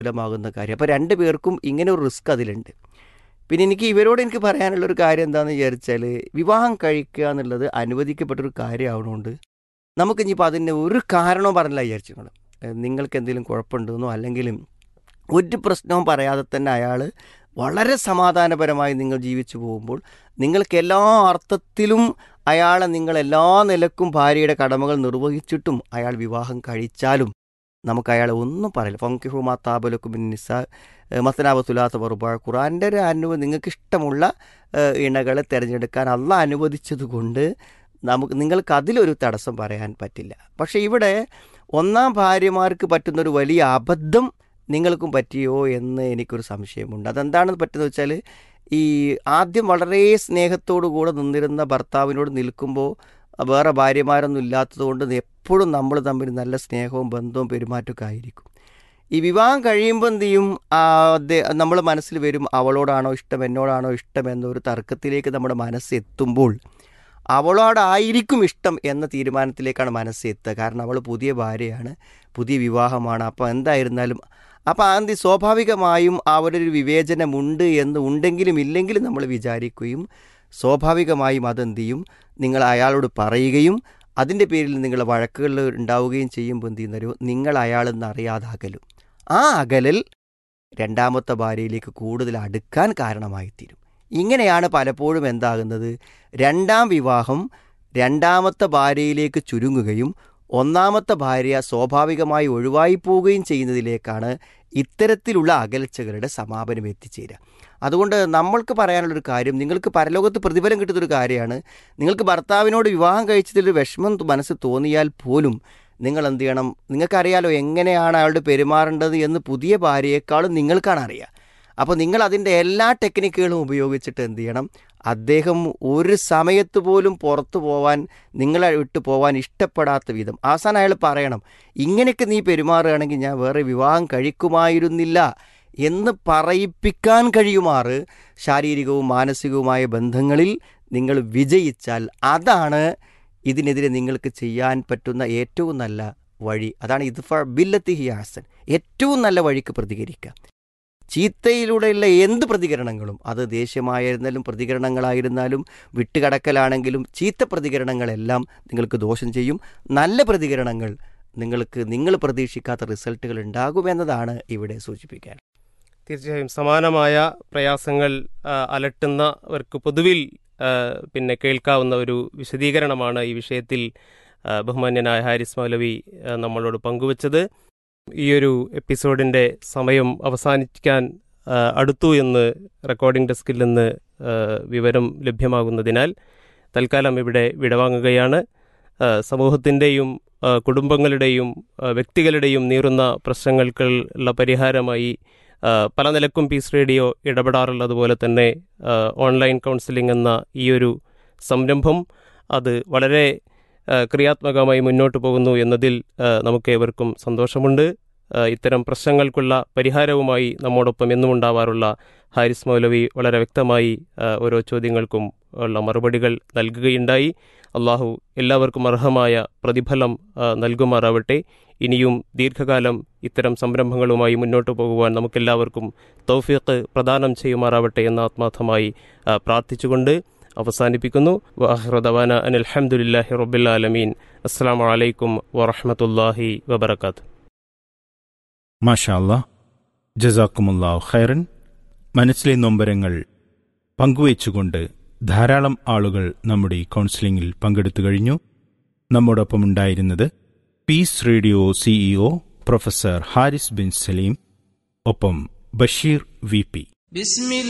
വിഫലമാകുന്ന കാര്യം അപ്പോൾ രണ്ട് പേർക്കും ഇങ്ങനെ ഒരു റിസ്ക് അതിലുണ്ട് പിന്നെ എനിക്ക് ഇവരോട് എനിക്ക് പറയാനുള്ളൊരു കാര്യം എന്താണെന്ന് വിചാരിച്ചാൽ വിവാഹം കഴിക്കുക എന്നുള്ളത് അനുവദിക്കപ്പെട്ടൊരു കാര്യമാവണോണ്ട് നമുക്ക് ഇനിയിപ്പോൾ അതിൻ്റെ ഒരു കാരണവും പറഞ്ഞില്ല വിചാരിച്ചു നിങ്ങൾ നിങ്ങൾക്ക് എന്തെങ്കിലും കുഴപ്പമുണ്ടെന്നോ അല്ലെങ്കിൽ ഒരു പ്രശ്നവും പറയാതെ തന്നെ അയാൾ വളരെ സമാധാനപരമായി നിങ്ങൾ ജീവിച്ചു പോകുമ്പോൾ നിങ്ങൾക്ക് എല്ലാ അർത്ഥത്തിലും അയാളെ നിങ്ങൾ എല്ലാ നിലക്കും ഭാര്യയുടെ കടമകൾ നിർവഹിച്ചിട്ടും അയാൾ വിവാഹം കഴിച്ചാലും നമുക്ക് അയാളെ ഒന്നും പറയില്ല ഫങ്കിഹു മാതാബലക്കും നിസ മത്തനാബത്തുലാത്ത പറമ്പ ഖുറാൻ്റെ ഒരു അനുഭവം നിങ്ങൾക്ക് ഇഷ്ടമുള്ള ഏഹ്, ഇണകളെ തിരഞ്ഞെടുക്കാൻ അല്ല അനുവദിച്ചത് കൊണ്ട് നമുക്ക് നിങ്ങൾക്ക് അതിലൊരു തടസ്സം പറയാൻ പറ്റില്ല പക്ഷേ ഇവിടെ ഒന്നാം ഭാര്യമാർക്ക് പറ്റുന്നൊരു വലിയ അബദ്ധം നിങ്ങൾക്കും പറ്റിയോ എന്ന് എനിക്കൊരു സംശയമുണ്ട് അതെന്താണെന്ന് പറ്റുന്നത് വെച്ചാൽ ഈ ആദ്യം വളരെ സ്നേഹത്തോടു കൂടെ നിന്നിരുന്ന ഭർത്താവിനോട് നിൽക്കുമ്പോൾ വേറെ ഭാര്യമാരൊന്നും ഇല്ലാത്തതുകൊണ്ട് എപ്പോഴും നമ്മൾ തമ്മിൽ നല്ല സ്നേഹവും ബന്ധവും പെരുമാറ്റമൊക്കെ ആയിരിക്കും ഈ വിവാഹം കഴിയുമ്പോൾ എന്ത് ചെയ്യും നമ്മൾ മനസ്സിൽ വരും അവളോടാണോ ഇഷ്ടം എന്നോടാണോ ഇഷ്ടം എന്നൊരു തർക്കത്തിലേക്ക് നമ്മുടെ മനസ്സ് എത്തുമ്പോൾ അവളോടായിരിക്കും ഇഷ്ടം എന്ന തീരുമാനത്തിലേക്കാണ് മനസ്സ് എത്തുക കാരണം അവൾ പുതിയ ഭാര്യയാണ് പുതിയ വിവാഹമാണ് അപ്പോൾ എന്തായിരുന്നാലും അപ്പോൾ അന്തി സ്വാഭാവികമായും അവരൊരു വിവേചനമുണ്ട് എന്ന് ഉണ്ടെങ്കിലും ഇല്ലെങ്കിലും നമ്മൾ വിചാരിക്കുകയും സ്വാഭാവികമായും അതെന്ത് ചെയ്യും നിങ്ങൾ അയാളോട് പറയുകയും അതിൻ്റെ പേരിൽ നിങ്ങൾ വഴക്കുകൾ ഉണ്ടാവുകയും ചെയ്യുമ്പോൾ എന്ത് ചെയ്യുന്നൊരു നിങ്ങൾ അയാളിൽ നിന്ന് അറിയാതെ അകലും ആ അകലൽ രണ്ടാമത്തെ ഭാര്യയിലേക്ക് കൂടുതൽ അടുക്കാൻ കാരണമായി തീരും ഇങ്ങനെയാണ് പലപ്പോഴും എന്താകുന്നത് രണ്ടാം വിവാഹം രണ്ടാമത്തെ ഭാര്യയിലേക്ക് ചുരുങ്ങുകയും ഒന്നാമത്തെ ഭാര്യ സ്വാഭാവികമായി ഒഴിവായി പോവുകയും ചെയ്യുന്നതിലേക്കാണ് ഇത്തരത്തിലുള്ള അകൽച്ചകളുടെ സമാപനം എത്തിച്ചേരുക അതുകൊണ്ട് നമ്മൾക്ക് പറയാനുള്ളൊരു കാര്യം നിങ്ങൾക്ക് പരലോകത്ത് പ്രതിഫലം കിട്ടുന്നൊരു കാര്യമാണ് നിങ്ങൾക്ക് ഭർത്താവിനോട് വിവാഹം കഴിച്ചതിൽ വിഷമം മനസ്സ് തോന്നിയാൽ പോലും നിങ്ങൾ എന്ത് ചെയ്യണം നിങ്ങൾക്കറിയാലോ എങ്ങനെയാണ് അയാളുടെ പെരുമാറേണ്ടത് എന്ന് പുതിയ ഭാര്യയെക്കാളും നിങ്ങൾക്കാണ് അറിയുക അപ്പോൾ നിങ്ങൾ അതിൻ്റെ എല്ലാ ടെക്നിക്കുകളും ഉപയോഗിച്ചിട്ട് എന്ത് ചെയ്യണം അദ്ദേഹം ഒരു സമയത്ത് പോലും പുറത്തു പോവാൻ നിങ്ങളെ വിട്ടു പോവാൻ ഇഷ്ടപ്പെടാത്ത വിധം അവസാനം അയാൾ പറയണം ഇങ്ങനെയൊക്കെ നീ പെരുമാറുകയാണെങ്കിൽ ഞാൻ വേറെ വിവാഹം കഴിക്കുമായിരുന്നില്ല എന്ന് പറയിപ്പിക്കാൻ കഴിയുമാറ് ശാരീരികവും മാനസികവുമായ ബന്ധങ്ങളിൽ നിങ്ങൾ വിജയിച്ചാൽ അതാണ് ഇതിനെതിരെ നിങ്ങൾക്ക് ചെയ്യാൻ പറ്റുന്ന ഏറ്റവും നല്ല വഴി അതാണ് ഇത് ഫർ ബില്ലത്തി ഹിയാസൻ ഏറ്റവും നല്ല വഴിക്ക് പ്രതികരിക്കുക ചീത്തയിലൂടെയുള്ള എന്ത് പ്രതികരണങ്ങളും അത് ദേഷ്യമായിരുന്നാലും പ്രതികരണങ്ങളായിരുന്നാലും വിട്ടുകടക്കലാണെങ്കിലും ചീത്ത പ്രതികരണങ്ങളെല്ലാം നിങ്ങൾക്ക് ദോഷം ചെയ്യും നല്ല പ്രതികരണങ്ങൾ നിങ്ങൾക്ക് നിങ്ങൾ പ്രതീക്ഷിക്കാത്ത റിസൾട്ടുകൾ ഉണ്ടാകുമെന്നതാണ് ഇവിടെ സൂചിപ്പിക്കാൻ തീർച്ചയായും സമാനമായ പ്രയാസങ്ങൾ ആ, അലട്ടുന്നവർക്ക് പൊതുവിൽ ആ, പിന്നെ കേൾക്കാവുന്ന ഒരു വിശദീകരണമാണ് ഈ വിഷയത്തിൽ ആ, ബഹുമാന്യനായ ഹാരിസ് മൗലവി ആ, നമ്മളോട് പങ്കുവച്ചത് ഈ ഒരു എപ്പിസോഡിൻ്റെ സമയം അവസാനിക്കാൻ ആ, അടുത്തു എന്ന് റെക്കോർഡിംഗ് ഡെസ്കിൽ നിന്ന് ആ, വിവരം ലഭ്യമാകുന്നതിനാൽ തൽക്കാലം ഇവിടെ വിടവാങ്ങുകയാണ് ആ, സമൂഹത്തിൻ്റെയും ആ, കുടുംബങ്ങളുടെയും ആ, വ്യക്തികളുടെയും നീറുന്ന പ്രശ്നങ്ങൾക്കുള്ള പരിഹാരമായി ആ, പല നിലക്കും പീസ് റേഡിയോ ഇടപെടാറുള്ളതുപോലെ തന്നെ ആ, ഓൺലൈൻ കൗൺസിലിംഗ് എന്ന ഈ ഒരു സംരംഭം അത് വളരെ ആ, ക്രിയാത്മകമായി മുന്നോട്ട് പോകുന്നു എന്നതിൽ ആ, നമുക്ക് ഏവർക്കും സന്തോഷമുണ്ട് ആ, ഇത്തരം പ്രശ്നങ്ങൾക്കുള്ള പരിഹാരവുമായി നമ്മോടൊപ്പം എന്നും ഉണ്ടാവാറുള്ള ഹാരിസ് മൗലവി വളരെ വ്യക്തമായി ആ, ഓരോ ചോദ്യങ്ങൾക്കും ഉള്ള മറുപടികൾ നൽകുകയുണ്ടായി അള്ളാഹു എല്ലാവർക്കും അർഹമായ പ്രതിഫലം ആ, നൽകുമാറാവട്ടെ ഇനിയും ദീർഘകാലം ഇത്തരം സംരംഭങ്ങളുമായി മുന്നോട്ട് പോകുവാൻ നമുക്കെല്ലാവർക്കും തൗഫീഖ് പ്രദാനം ചെയ്യുമാറാവട്ടെ എന്ന് ആത്മാർത്ഥമായി ആ, പ്രാർത്ഥിച്ചുകൊണ്ട് അവസാനിപ്പിക്കുന്നു വാഹ്റദവാന അനിൽ അലഹമുല്ലാഹി റബ്ബുലാലമീൻ അസ്സാം വലൈക്കും വറഹമത്തല്ലാഹി വബർക്കാത്തു മാഷാല്ല ജസാക്കുമുല്ലാഹു ഖൈറൻ മനസ്സിലെ നൊമ്പരങ്ങൾ പങ്കുവച്ചുകൊണ്ട് ധാരാളം ആളുകൾ നമ്മുടെ ഈ കൗൺസിലിംഗിൽ പങ്കെടുത്തു കഴിഞ്ഞു നമ്മോടൊപ്പം ഉണ്ടായിരുന്നത് Peace radio CEO professor Haris bin Saleem ഒപ്പം ബഷീർ വി പി بسم